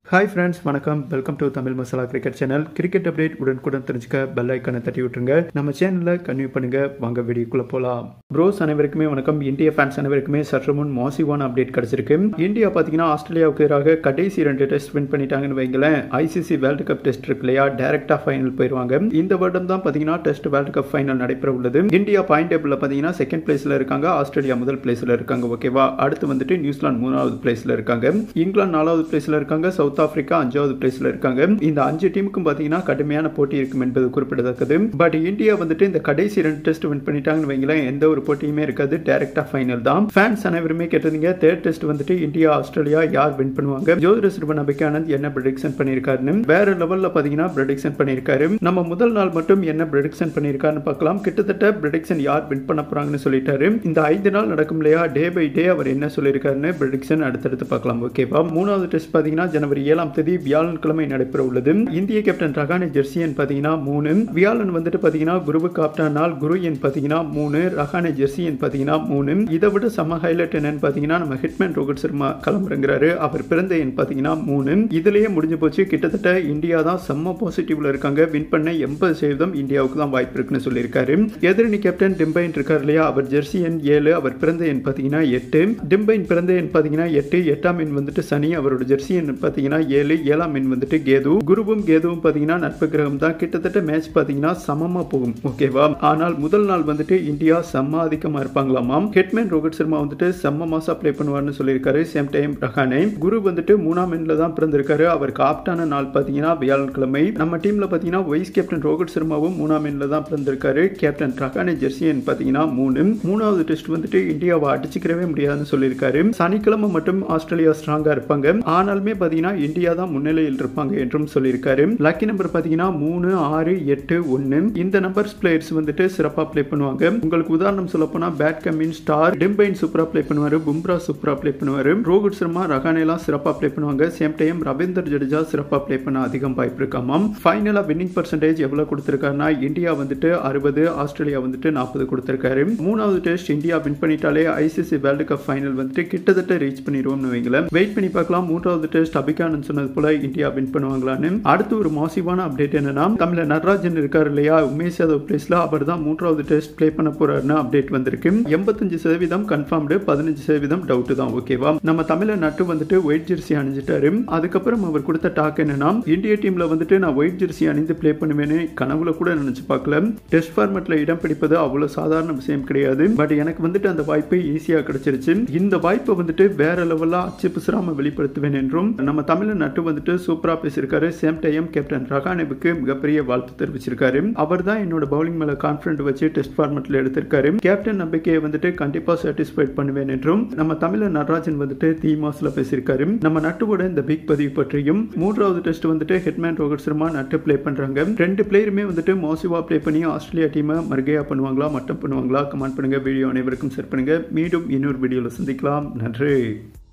hi friends வணக்கம் welcome to Tamil Masala cricket channel cricket update உடனுக்குடன் தெரிஞ்சுக்க பெல் ஐக்கனை தட்டி விட்டுருங்க நம்ம சேனலில் கன்வியூ பண்ணுங்க வாங்க வீடியோக்குள்ள போகலாம் ப்ரோஸ் அனைவருக்குமே வணக்கம் இந்திய ஃபேன்ஸ் அனைவருக்குமே சற்று முன் மாசிவான அப்டேட் கிடைச்சிருக்கு இந்தியா பார்த்தீங்கன்னா ஆஸ்திரேலியாவுக்கு எதிராக கடைசி ரெண்டு டெஸ்ட் வின் பண்ணிட்டாங்கன்னு வைங்களேன் ஐசிசி வேர்ல்டு கப் டெஸ்ட் இருக்கு இல்லையா டேரக்டா ஃபைனல் போயிருவாங்க இந்த வருடம் தான் பார்த்தீங்கன்னா டெஸ்ட் வேர்ல்டு கப் ஃபைனல் நடைபெற உள்ளது இந்தியா பாயிண்ட் டேபிளில் பார்த்தீங்கன்னா செகண்ட் பிளேஸ்ல இருக்காங்க ஆஸ்திரேலியா முதல் பிளேஸ்ல இருக்காங்க ஓகேவா அடுத்து வந்துட்டு நியூசிலாந்து மூணாவது பிளேஸ்ல இருக்காங்க இங்கிலாந்து நாலாவது பிளேஸ்ல இருக்காங்க சவுத் ஆப்பிரிக்கா அஞ்சாவது பிளேஸ்ல இருக்காங்க இந்த அஞ்சு டீமுக்கும் பாத்தீங்கன்னா கடுமையான போட்டி இருக்கும் என்பது குறிப்பிடத்தக்கது பட் இந்தியா வந்துட்டு இந்த கடைசி ரெண்டு டெஸ்ட் வின் பண்ணிட்டாங்கன்னு வைங்களேன் எந்த ஒரு போட்டியுமே இருக்காது டைரக்டா ஃபைனல் தான் ஃபேன்ஸ் அனைவருமே கேட்டிருந்தீங்க தேர்ட் டெஸ்ட் வந்துட்டு இந்தியா ஆஸ்திரேலியா யார் வின் பண்ணுவாங்க ஜோதிட சிறுவன் அபிகானந்த் என்ன ப்ரெடிக்ஷன் பண்ணியிருக்காருன்னு வேற லெவல்ல பாத்தீங்கன்னா ப்ரெடிக்ஷன் பண்ணியிருக்காரு நம்ம முதல் நாள் மட்டும் என்ன ப்ரெடிக்ஷன் பண்ணியிருக்காருன்னு பார்க்கலாம் கிட்டத்தட்ட ப்ரெடிக்ஷன் யார் வின் பண்ண போறாங்கன்னு சொல்லிட்டாரு இந்த ஐந்து நாள் நடக்கும் இல்லையா டே பை டே அவர் என்ன சொல்லியிருக்காருன்னு ப்ரெடிக்ஷன் அடுத்தடுத்து பார்க்கலாம் ஓகேவா மூணாவது டெஸ்ட் பாத்தீங்கன்னா ஜனவரி ஏழாம் தேதி வியாழன்கிழமை நடைபெற உள்ளது இந்திய கேப்டன் ரகானி ஜெர்சி எண் பாத்தீங்கன்னா மூணு வியாழன் வந்துட்டு பாத்தீங்கன்னா குருவு காப்டன் நாள் குரு எண் பாத்தீங்கன்னா மூணு ரகானி ஜெர்சி எண் பாத்தீங்கன்னா மூணு இதை விட செம்ம ஹைலைட் என்னன்னு பாத்தீங்கன்னா நம்ம ஹிட்மேன் ரோஹித் சர்மா கிளம்புறங்கிறாரு அவர் பிறந்த எண் பாத்தீங்கன்னா மூணு இதுலயே முடிஞ்சு போச்சு கிட்டத்தட்ட இந்தியா தான் செம்ம பாசிட்டிவ்ல இருக்காங்க வின் பண்ண எண்பது சதவீதம் இந்தியாவுக்கு தான் வாய்ப்பு இருக்குன்னு சொல்லியிருக்காரு எதிரணி கேப்டன் டிம்பைன் இருக்கார் இல்லையா அவர் ஜெர்சி எண் ஏழு அவர் பிறந்த எண் பாத்தீங்கன்னா எட்டு டிம்பைன் பிறந்த எண் பாத்தீங்கன்னா எட்டு எட்டாம் எண் வந்துட்டு சனி அவரோட ஜெர்சி எண் பாத்தீங்கன்னா ஏழு ஏழாம் எண் வந்துட்டு கேது குருவும் கேதுவும் பாத்தீங்கன்னா நட்பு கிரகம் தான் கிட்டத்தட்ட மேட்ச் பாத்தீங்கன்னா சமமா போகும் ஓகேவா ஆனால் முதல் நாள் வந்துட்டு இந்தியா செம்ம அதிகமா இருப்பாங்களாமாம் ஹெட்மேன் ரோஹித் சர்மா வந்துட்டு செம்ம மாசா ப்ளே பண்ணுவார்னு சொல்லியிருக்காரு சேம் டைம் ரஹானே குரு வந்துட்டு மூணாம் எண்ட்ல தான் பிறந்திருக்காரு அவர் காப்டான நாள் பாத்தீங்கன்னா வியாழக்கிழமை நம்ம டீம்ல பாத்தீங்கன்னா வைஸ் கேப்டன் ரோஹித் சர்மாவும் மூணாம் எண்ட்ல தான் பிறந்திருக்காரு கேப்டன் ரஹானே ஜெர்சி எண் பாத்தீங்கன்னா மூணு மூணாவது டெஸ்ட் வந்துட்டு இந்தியாவை அடிச்சுக்கிறவே முடியாதுன்னு சொல்லியிருக்காரு சனிக்கிழமை மட்டும் ஆஸ்திரேலியா ஸ்ட்ராங்கா இருப்பாங்க ஆனாலுமே பாத்தீங்கன்னா இந்தியா தான் முன்னிலையில் இருப்பாங்க என்றும் சொல்லியிருக்காரு லக்கி நம்பர் பாத்தீங்கன்னா மூணு ஆறு எட்டு ஒன்னு இந்த நம்பர்ஸ் பிளேயர்ஸ் வந்துட்டு சிறப்பா ப்ளே பண்ணுவாங்க உங்களுக்கு உதாரணம் சொல்ல போனா பேட் கமின் ஸ்டார் டிம்பைன் சூப்பரா ப்ளே பண்ணுவாரு பும்ரா சூப்பரா ப்ளே பண்ணுவாரு ரோஹித் சர்மா ரகானே எல்லாம் சிறப்பா ப்ளே பண்ணுவாங்க சேம் டைம் ரவீந்தர் ஜடேஜா சிறப்பா ப்ளே பண்ண அதிகம் வாய்ப்பு இருக்காமாம் ஃபைனலா வின்னிங் பர்சன்டேஜ் எவ்வளவு கொடுத்திருக்காருன்னா இந்தியா வந்துட்டு அறுபது ஆஸ்திரேலியா வந்துட்டு நாற்பது கொடுத்திருக்காரு மூணாவது டெஸ்ட் இந்தியா வின் பண்ணிட்டாலே ஐசிசி வேர்ல்டு கப் ஃபைனல் வந்துட்டு கிட்டத்தட்ட ரீச் பண்ணிடுவோம்னு வைங்களேன் வெயிட் பண்ணி பார்க்கலாம் மூன்றாவது டெஸ்ட் அபிகானந்த் சொன்னது போல இந்தியா வின் பண்ணுவாங்களான்னு அடுத்து ஒரு மாசிவான அப்டேட் என்னன்னா தமிழ நடராஜன் இருக்காரு இல்லையா உமேஷ் யாதவ் பிளேஸ்ல அவர் தான் மூன்றாவது டெஸ்ட் ப்ளே பண்ண போறாருன்னு அப்டேட் வந்திருக்கு எண்பத்தஞ்சு சதவீதம் கன்ஃபார்ம்டு பதினஞ்சு சதவீதம் டவுட் தான் ஓகேவா நம்ம தமிழ நட்டு வந்துட்டு ஒயிட் ஜெர்சி அணிஞ்சிட்டாரு அதுக்கப்புறம் அவர் கொடுத்த டாக் என்னன்னா இந்திய டீம்ல வந்துட்டு நான் ஒயிட் ஜெர்சி அணிந்து ப்ளே பண்ணுவேன்னு கனவுல கூட நினைச்சு பார்க்கல டெஸ்ட் ஃபார்மேட்ல இடம் பிடிப்பது அவ்வளவு சாதாரண விஷயம் கிடையாது பட் எனக்கு வந்துட்டு அந்த வாய்ப்பு ஈஸியா கிடைச்சிருச்சு இந்த வாய்ப்பை வந்துட்டு வேற லெவலா அச்சு பிசுறாம வெளிப்படுத்துவேன் என்றும் நம்ம தமிழ நட்டு வந்துட்டு சூப்பரா பேசியிருக்காரு சேம் டைம் கேப்டன் ரகானேவுக்கு மிகப்பெரிய வாழ்த்து தெரிவிச்சிருக்காரு அவர் தான் என்னோட பவுலிங் மேல கான்பிடன்ட் வச்சு டெஸ்ட் ஃபார்மேட்ல எடுத்திருக்காரு கேப்டன் நம்பிக்கையை வந்துட்டு கண்டிப்பா சாட்டிஸ்ஃபைட் பண்ணுவேன் என்றும் நம்ம தமிழ நடராஜன் வந்துட்டு தீ மாஸ்ல பேசியிருக்காரு நம்ம நட்டுவோட இந்த பிக் பதிவு பற்றியும் மூன்றாவது டெஸ்ட் வந்துட்டு ஹெட்மேன் ரோஹித் சர்மா நட்டு ப்ளே பண்றாங்க ரெண்டு பிளேயருமே வந்துட்டு மோசிவா ப்ளே பண்ணி ஆஸ்திரேலியா டீமை மறுகையா பண்ணுவாங்களா மட்டம் பண்ணுவாங்களா கமெண்ட் பண்ணுங்க வீடியோ அனைவருக்கும் ஷேர் பண்ணுங்க மீண்டும் இன்னொரு வீடியோவில் சந்திக்கலாம் நன்றி